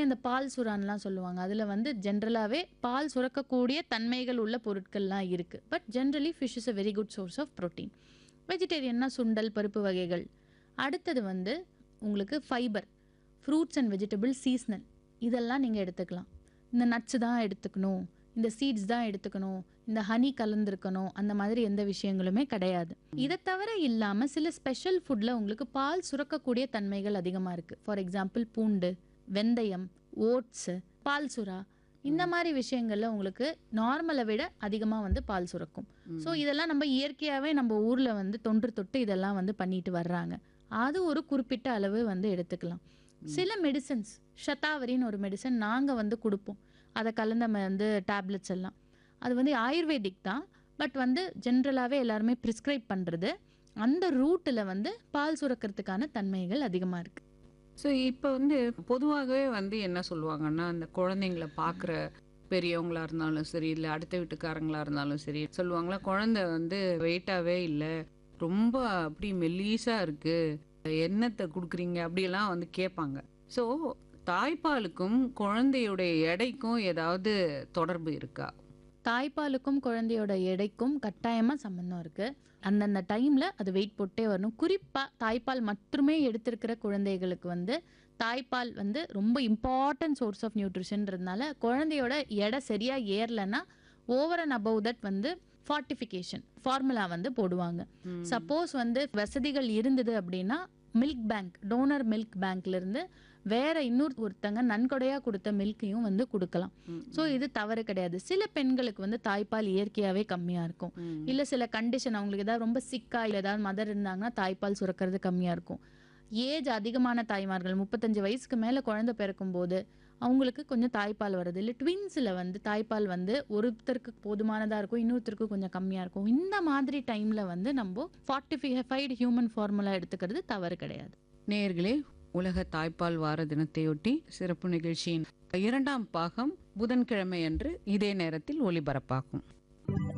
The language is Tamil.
இந்த பால் சுறான்லாம் சொல்லுவாங்க அதில் வந்து ஜென்ரலாகவே பால் சுரக்கக்கூடிய தன்மைகள் உள்ள பொருட்கள்லாம் இருக்குது but generally fish is a very good source of protein வெஜிடேரியன்னா சுண்டல் பருப்பு வகைகள் அடுத்தது வந்து உங்களுக்கு fibre fruits and vegetable seasonal இதெல்லாம் நீங்கள் எடுத்துக்கலாம் இந்த நட்ஸ் தான் எடுத்துக்கணும் இந்த சீட்ஸ் தான் எடுத்துக்கணும் இந்த ஹனி கலந்துருக்கணும் அந்த மாதிரி எந்த விஷயங்களுமே கிடையாது இதை தவிர இல்லாமல் சில ஸ்பெஷல் ஃபுட்டில் உங்களுக்கு பால் சுரக்கக்கூடிய தன்மைகள் அதிகமாக இருக்குது ஃபார் எக்ஸாம்பிள் பூண்டு வெந்தயம் ஓட்ஸு பால் சுறா இந்த மாதிரி விஷயங்கள்ல உங்களுக்கு நார்மலை விட அதிகமாக வந்து பால் சுரக்கும் ஸோ இதெல்லாம் நம்ம இயற்கையாகவே நம்ம ஊரில் வந்து தொன்று தொட்டு இதெல்லாம் வந்து பண்ணிட்டு வர்றாங்க அது ஒரு குறிப்பிட்ட அளவு வந்து எடுத்துக்கலாம் சில மெடிசன்ஸ் ஷதாவரின்னு ஒரு மெடிசன் நாங்கள் வந்து கொடுப்போம் அதை கலந்த ம- வந்து டேப்லெட்ஸ் எல்லாம் அது வந்து ஆயுர்வேதிக் தான் பட் வந்து ஜென்ரலாகவே எல்லாருமே ப்ரிஸ்கிரைப் பண்ணுறது அந்த ரூட்டில் வந்து பால் சுரக்கிறதுக்கான தன்மைகள் அதிகமாக இருக்குது ஸோ இப்போ வந்து பொதுவாகவே வந்து என்ன சொல்லுவாங்கன்னா அந்த குழந்தைங்கள பார்க்குற பெரியவங்களா இருந்தாலும் சரி இல்லை அடுத்த வீட்டுக்காரங்களா இருந்தாலும் சரி சொல்லுவாங்களா குழந்தை வந்து வெயிட்டாவே இல்லை ரொம்ப அப்படி மெல்லீஸா இருக்கு என்னத்தை கொடுக்குறீங்க அப்படியெல்லாம் வந்து கேட்பாங்க ஸோ தாய்ப்பாலுக்கும் குழந்தையுடைய எடைக்கும் ஏதாவது தொடர்பு இருக்கா தாய்ப்பாலுக்கும் குழந்தையோட எடைக்கும் கட்டாயமாக சம்மந்தம் இருக்குது அந்தந்த டைமில் அது வெயிட் போட்டே வரணும் குறிப்பாக தாய்ப்பால் மட்டுமே எடுத்திருக்கிற குழந்தைகளுக்கு வந்து தாய்ப்பால் வந்து ரொம்ப இம்பார்ட்டன்ட் சோர்ஸ் ஆஃப் நியூட்ரிஷன்றதுனால குழந்தையோட எடை சரியாக ஏறலைன்னா ஓவர் அண்ட் அபவ் தட் வந்து ஃபார்ட்டிஃபிகேஷன் ஃபார்முலா வந்து போடுவாங்க சப்போஸ் வந்து வசதிகள் இருந்தது அப்படின்னா மில்க் பேங்க் டோனர் மில்க் பேங்க்லேருந்து வேற இன்னொரு ஒருத்தங்க நன்கொடையாக கொடுத்த மில்க்கையும் வந்து கொடுக்கலாம் ஸோ இது தவறு கிடையாது சில பெண்களுக்கு வந்து தாய்ப்பால் இயற்கையாகவே கம்மியாக இருக்கும் இல்லை சில கண்டிஷன் அவங்களுக்கு ஏதாவது ரொம்ப சிக்கா இல்லை ஏதாவது மதர் இருந்தாங்கன்னா தாய்ப்பால் சுரக்கிறது கம்மியாக இருக்கும் ஏஜ் அதிகமான தாய்மார்கள் முப்பத்தஞ்சு வயசுக்கு மேலே குழந்தை பிறக்கும் போது அவங்களுக்கு கொஞ்சம் தாய்ப்பால் வருது இல்லை ட்வின்ஸில் வந்து தாய்ப்பால் வந்து ஒருத்தருக்கு போதுமானதாக இருக்கும் இன்னொருத்தருக்கு கொஞ்சம் கம்மியாக இருக்கும் இந்த மாதிரி டைமில் வந்து நம்ம ஃபார்ட்டிஃபைடு ஹியூமன் ஃபார்முலா எடுத்துக்கிறது தவறு கிடையாது நேயர்களே உலக தாய்ப்பால் வார தினத்தையொட்டி சிறப்பு நிகழ்ச்சியின் இரண்டாம் பாகம் புதன்கிழமை அன்று இதே நேரத்தில் ஒளிபரப்பாகும்